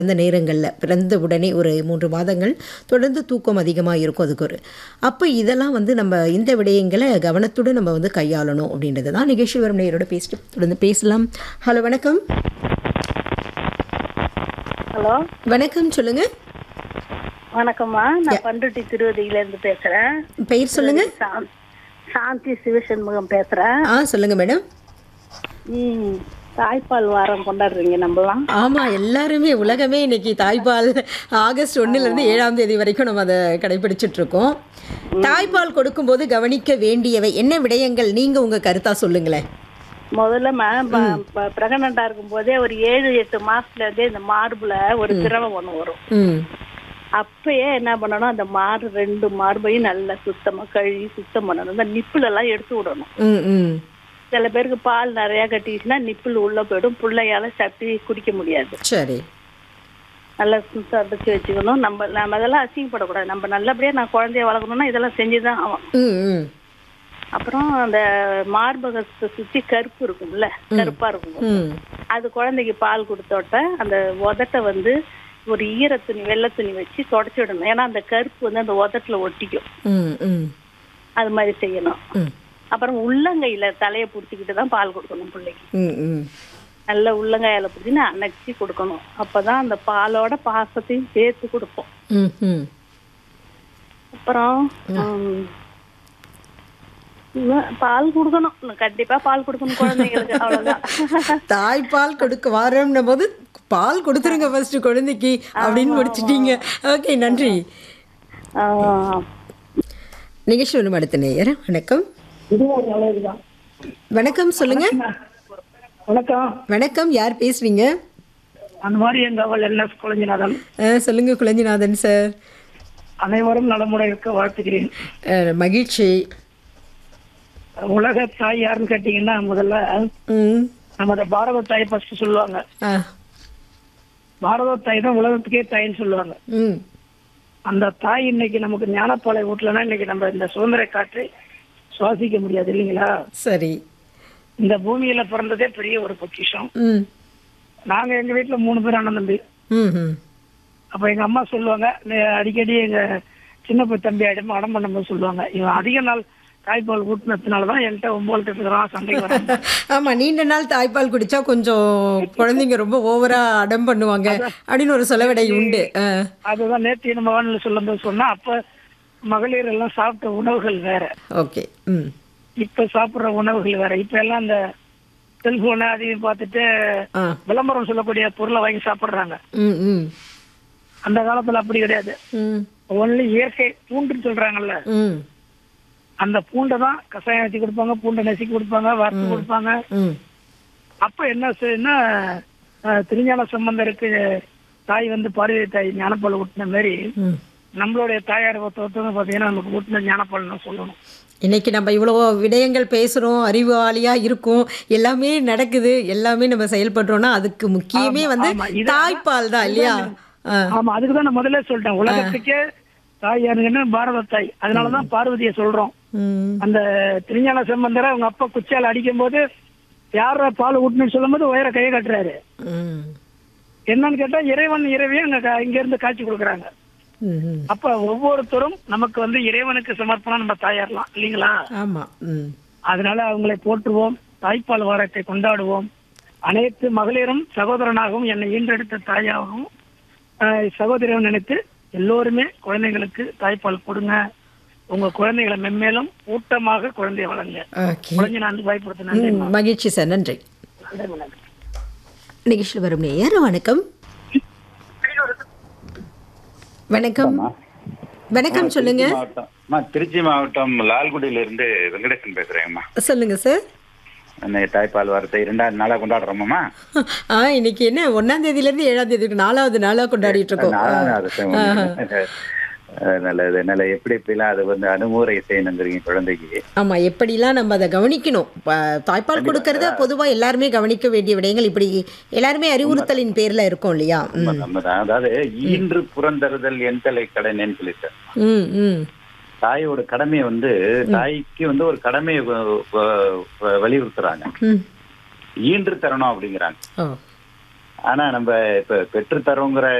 இந்த நேரங்களில் பிறந்த உடனே ஒரு மூன்று மாதங்கள் தொடர்ந்து தூக்கம் அதிகமாக இருக்கும் அதுக்கு ஒரு அப்போ இதெல்லாம் வந்து நம்ம இந்த விடயங்களை கவனத்துடன் நம்ம வந்து கையாளணும் அப்படின்றது தான் நிகழ்ச்சி வரும் நேரோட பேசிட்டு தொடர்ந்து பேசலாம் ஹலோ வணக்கம் ஹலோ வணக்கம் சொல்லுங்க வணக்கம்மா நான் பண்ருட்டி திருவதியில இருந்து பேசுறேன் பெயர் சொல்லுங்க சா- சாந்தி சிவசண்முகம் பேசுறேன் ஆ சொல்லுங்க மேடம் ம் தாய்ப்பால் வாரம் கொண்டாடுறீங்க நம்மலாம் ஆமா எல்லாருமே உலகமே இன்னைக்கு தாய்ப்பால் ஆகஸ்ட் ஒண்ணுல இருந்து ஏழாம் தேதி வரைக்கும் நம்ம அதை கடைபிடிச்சிட்டு இருக்கோம் தாய்ப்பால் கொடுக்கும்போது கவனிக்க வேண்டியவை என்ன விடயங்கள் நீங்க உங்க கருத்தா சொல்லுங்களேன் முதல்ல பிரெக்னண்டா இருக்கும் போதே ஒரு ஏழு எட்டு மாசத்துல இருந்தே இந்த மார்புல ஒரு திரவம் ஒண்ணு வரும் ம் அப்பயே என்ன பண்ணணும் அந்த மாறு ரெண்டு மார்பையும் நல்லா சுத்தமா கழுவி சுத்தம் பண்ணணும் இந்த நிப்புல எல்லாம் எடுத்து விடணும் ம் ம் சில பேருக்கு பால் நிறைய கட்டிச்சுன்னா நிப்புல் உள்ள போயிடும் பிள்ளையால சப்பி குடிக்க முடியாது சரி நல்லா சுத்தம் அடைச்சி வச்சுக்கணும் நம்ம நம்ம அதெல்லாம் அசிங்கப்படக்கூடாது நம்ம நல்லபடியா நான் குழந்தைய வளர்க்கணும்னா இதெல்லாம் செஞ்சுதான் ஆகும் ம் ம் அப்புறம் அந்த மார்பகத்தை சுத்தி கருப்பு இருக்கும்ல கருப்பா இருக்கும் ம் அது குழந்தைக்கு பால் கொடுத்தோட்ட அந்த உதட்டை வந்து ஒரு ஈர துணி வெள்ளை துணி வச்சு தொடச்சி விடணும் ஏன்னா அந்த கருப்பு வந்து அந்த உதட்டுல ஒட்டிக்கும் ம் ம் அது மாதிரி செய்யணும் ம் அப்புறம் உள்ளங்கையில தலையை பிடிச்சிக்கிட்டு தான் பால் கொடுக்கணும் பிள்ளைக்கு ம் ம் நல்ல உள்ளங்கையில பிடிச்சி அணைச்சி கொடுக்கணும் அப்பதான் அந்த பாலோட பாசத்தையும் சேர்த்து கொடுப்போம் ம் ம் அப்புறம் ம், இவ- பால் கொடுக்கணும் கண்டிப்பா பால் கொடுக்கணும் குழந்தைங்களுக்கு அவ்வளவுதான் தாய்ப்பால் கொடுக்க வாரம்னும் போது பால் கொடுத்துருங்க ஃபர்ஸ்ட் குழந்தைக்கு அப்படின்னு முடிச்சிட்டீங்க ஓகே நன்றி ஆ, நிகழ்ச்சி ஒன்று அடுத்த நேயர் வணக்கம் வணக்கம் சொல்லுங்க வணக்கம் வணக்கம் யார் பேசுறீங்க அந்த மாதிரி எங்க அவள் எல்எஸ் குழஞ்சிநாதன் ஆ, சொல்லுங்க குழஞ்சிநாதன் சார் அனைவரும் நலமுறை இருக்க வாழ்த்துக்கிறேன் ஆ, மகிழ்ச்சி உலக தாய் யாருன்னு கேட்டீங்கன்னா முதல்ல ம் நமது பாரத தாய் ஃபர்ஸ்ட் சொல்லுவாங்க ஆ பாரத தாய் தான் உலகத்துக்கே தாயின்னு சொல்லுவாங்க ம் அந்த தாய் இன்னைக்கு நமக்கு ஞானப்பாலை ஊட்டலன்னா இன்னைக்கு நம்ம இந்த சுதந்திர காற்றை சுவாசிக்க முடியாது இல்லைங்களா சரி இந்த பூமியில பிறந்ததே பெரிய ஒரு பொக்கிஷம் ம் நாங்க எங்க வீட்டுல மூணு பேர் அண்ணன் தம்பி ம் ம் அப்ப எங்க அம்மா சொல்லுவாங்க "நீ அடிக்கடி எங்க சின்ன போய் தம்பி ஆயிடும் அடம் பண்ணும்போது சொல்லுவாங்க இவன் அதிக நாள் தாய்ப்பால் ஊட்டினதுனாலதான் என்கிட்ட ஒன்பது இருக்கிறான் சண்டைக்கு வரான் ஆமா நீண்ட நாள் தாய்ப்பால் குடிச்சா கொஞ்சம் குழந்தைங்க ரொம்ப ஓவரா அடம் பண்ணுவாங்க அப்படின்னு ஒரு சொலவடை உண்டு ஆ. அதுதான் நேற்று நம்ம வானிலை சொல்லும்போது சொன்னா அப்ப மகளிர் எல்லாம் சாப்பிட்ட உணவுகள் வேற ஓகே ம் இப்ப சாப்பிடுற உணவுகள் வேற இப்ப எல்லாம் இந்த செல்போனு அதையும் பார்த்துட்டு ஆ விளம்பரம் சொல்லக்கூடிய பொருளை வாங்கி சாப்பிடுறாங்க ம் ம் அந்த காலத்துல அப்படி கிடையாது ம் ஒன்லி இயற்கை பூண்டுன்னு சொல்றாங்கல்ல ம் அந்த பூண்டை தான் கஷாயம் வச்சு கொடுப்பாங்க பூண்டை நசுக்கி கொடுப்பாங்க வறுத்து கொடுப்பாங்க ம் அப்ப என்ன செய்யுன்னா அஹ், திருஞான சம்பந்தருக்கு தாய் வந்து பார்வதி தாய் ஞானப்பால் ஊட்டின மாதிரி ம் நம்மளுடைய தாயார் ஒருத்தவங்க பாத்தீங்கன்னா நமக்கு ஊட்டின ஞானப்பால் தான் சொல்லணும் இன்னைக்கு நம்ம இவ்வளோ விடயங்கள் பேசுகிறோம் அறிவாளியாக இருக்கும் எல்லாமே நடக்குது எல்லாமே நம்ம செயல்படுறோம்னா அதுக்கு முக்கியமே வந்து ஆமா, இது- தாய்ப்பால் தான் இல்லையா ஆ ஆமா அதுக்கு தான் நான் முதல்ல சொல்லிட்டேன் உலகத்துக்கே தாய் யாருங்கன்னா பாரத தாய் அதனாலதான் பார்வதியை சொல்றோம் ம் அந்த திருஞான சம்பந்தரை அவங்க அப்பா குச்சியால அடிக்கும் போது யார பால் ஊட்டணும்னு சொல்லும் போது உயர கையை கட்டுறாரு ம் என்னன்னு கேட்டா இறைவன் இறைவியும் அங்க கா- இங்க இருந்து காட்சி கொடுக்குறாங்க ம் அப்ப ஒவ்வொருத்தரும் நமக்கு வந்து இறைவனுக்கு சமர்ப்பணம் நம்ம தாயாரலாம் இல்லைங்களா ஆமாம் ம் அதனால அவங்களை போற்றுவோம் தாய்ப்பால் வாரத்தை கொண்டாடுவோம் அனைத்து மகளிரும் சகோதரனாகவும் என்னை ஈன்றெடுத்த தாயாகவும் ஆஹ், சகோதரியும் நினைத்து எல்லோருமே குழந்தைங்களுக்கு தாய்ப்பால் கொடுங்க உங்க குழந்தைகளை மென்மேலும் ஊட்டமாக குழந்தைய வளங்க ஓகே குழந்தை நான் வந்து பயப்படுத்த நன்றி ம் மகிழ்ச்சி சார் நன்றி நன்றி நன்றி நிகழ்ச்சியில் வரும் நேயர் வணக்கம் வணக்கம் வணக்கம் சொல்லுங்க மாவட்டம் அம்மா, திருச்சி மாவட்டம் லால்குடியில இருந்து வெங்கடேசன் பேசுறேங்கம்மா சொல்லுங்க சார் இன்னைக்கு தாய்ப்பால் வாரத்தை இரண்டாவது நாளா கொண்டாடுறோம்மா ஆ இன்னைக்கு என்ன ஒன்னாம் தேதியில இருந்து ஏழாம் தேதி இருக்கு நாலாவது நாளா கொண்டாடிட்டு இருக்கோம் நாலாவது நல்லது நல்ல எப்படி எப்படிலாம் அது வந்து அனுமுறை செய்யணுங்கிறீங்க குழந்தைக்கு ஆமா எப்படிலாம் நம்ம அதை கவனிக்கணும் ப- தாய்ப்பால் கொடுக்கறத பொதுவா எல்லாருமே கவனிக்க வேண்டிய விடயங்கள் இப்படி எல்லாருமே அறிவுறுத்தலின் பேர்ல இருக்கோம் இல்லையா ம் நம்ம தான் அதாவது ஈன்று புறந்தறுதல் என் தலை கடனேன்னு சொல்லிட்டு ம் ம் தாயோட கடமையை வந்து தாய்க்கு வந்து ஒரு கடமையை வ- வ- வ- வலியுறுத்துறாங்க ம் ஈன்று தரணும் அப்படிங்கிறாங்க ஓ ஆனா நம்ம இப்ப பெற்று தரோங்கிற